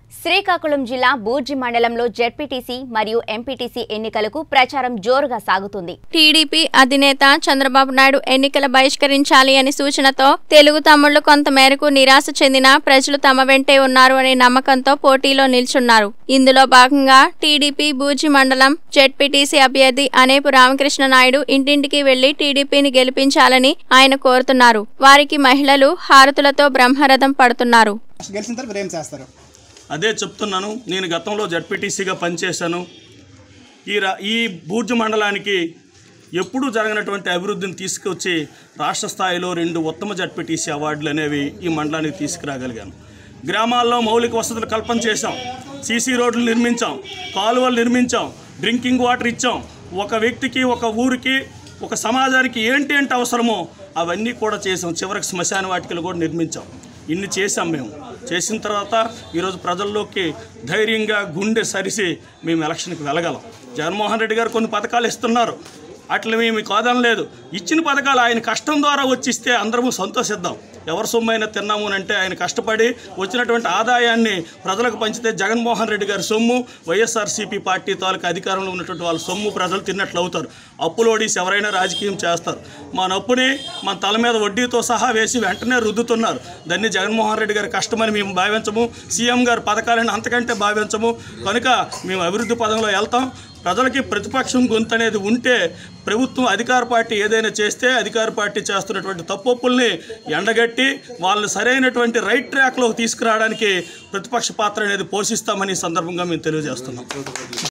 శ్రీకాకుళం జిల్లా బూర్జి మండలంలో జెడ్పీటీసీ మరియు ఎంపీటీసీ ఎన్నికలకు ప్రచారం జోరుగా సాగుతుంది టీడీపీ అధినేత చంద్రబాబు నాయుడు ఎన్నికలు బహిష్కరించాలి అని సూచనతో తెలుగు తమ్ముళ్లు కొంత మేరకు నిరాశ చెందిన ప్రజలు తమ వెంటే ఉన్నారు అనే నమ్మకంతో పోటీలో నిల్చున్నారు ఇందులో భాగంగా టీడీపీ బూజి మండలం జెడ్పీటీసీ అభ్యర్థి అనేపు రామకృష్ణ నాయుడు ఇంటింటికి వెళ్లి టీడీపీని గెలిపించాలని ఆయన కోరుతున్నారు వారికి మహిళలు హారతులతో బ్రహ్మరథం పడుతున్నారు గెలిచిన తర్వాత మీరు ఏం చేస్తారు అదే చెప్తున్నాను నేను గతంలో జడ్పీటీసీగా పనిచేశాను ఈ రా ఈ బూర్జు మండలానికి ఎప్పుడూ జరగనటువంటి అభివృద్ధిని తీసుకొచ్చి రాష్ట్ర స్థాయిలో రెండు ఉత్తమ జడ్పీటీసీ అవార్డులు అనేవి ఈ మండలానికి తీసుకురాగలిగాను గ్రామాల్లో మౌలిక వసతులు కల్పన చేశాం సీసీ రోడ్లు నిర్మించాం కాలువలు నిర్మించాం డ్రింకింగ్ వాటర్ ఇచ్చాం ఒక వ్యక్తికి ఒక ఊరికి ఒక సమాజానికి ఏంటి ఏంటి అవసరమో అవన్నీ కూడా చేసాం చివరికి శ్మశాన వాటికలు కూడా నిర్మించాం ఇన్ని చేసాం మేము చేసిన తర్వాత ఈరోజు ప్రజల్లోకి ధైర్యంగా గుండె సరిసి మేము ఎలక్షన్కి వెళ్ళగలం జగన్మోహన్ రెడ్డి గారు కొన్ని పథకాలు ఇస్తున్నారు అట్లా మేము కాదనలేదు ఇచ్చిన పథకాలు ఆయన కష్టం ద్వారా వచ్చిస్తే అందరము సంతోషిద్దాం ఎవరి సొమ్ము అయినా తిన్నాము అని అంటే ఆయన కష్టపడి వచ్చినటువంటి ఆదాయాన్ని ప్రజలకు పంచితే జగన్మోహన్ రెడ్డి గారి సొమ్ము వైఎస్ఆర్సీపీ పార్టీ తాలూకు అధికారంలో ఉన్నటువంటి వాళ్ళ సొమ్ము ప్రజలు తిన్నట్లు అవుతారు అప్పులోడీసి ఎవరైనా రాజకీయం చేస్తారు మా నప్పుని మన తల మీద వడ్డీతో సహా వేసి వెంటనే రుద్దుతున్నారు దాన్ని జగన్మోహన్ రెడ్డి గారి కష్టమని మేము భావించము సీఎం గారి పథకాలను అంతకంటే భావించము కనుక మేము అభివృద్ధి పదంలో వెళ్తాం ప్రజలకి ప్రతిపక్షం గొంతు అనేది ఉంటే ప్రభుత్వం అధికార పార్టీ ఏదైనా చేస్తే అధికార పార్టీ చేస్తున్నటువంటి తప్పొప్పుల్ని ఎండగట్టి వాళ్ళని సరైనటువంటి రైట్ ట్రాక్లోకి తీసుకురావడానికి ప్రతిపక్ష పాత్ర అనేది పోషిస్తామని ఈ సందర్భంగా మేము తెలియజేస్తున్నాం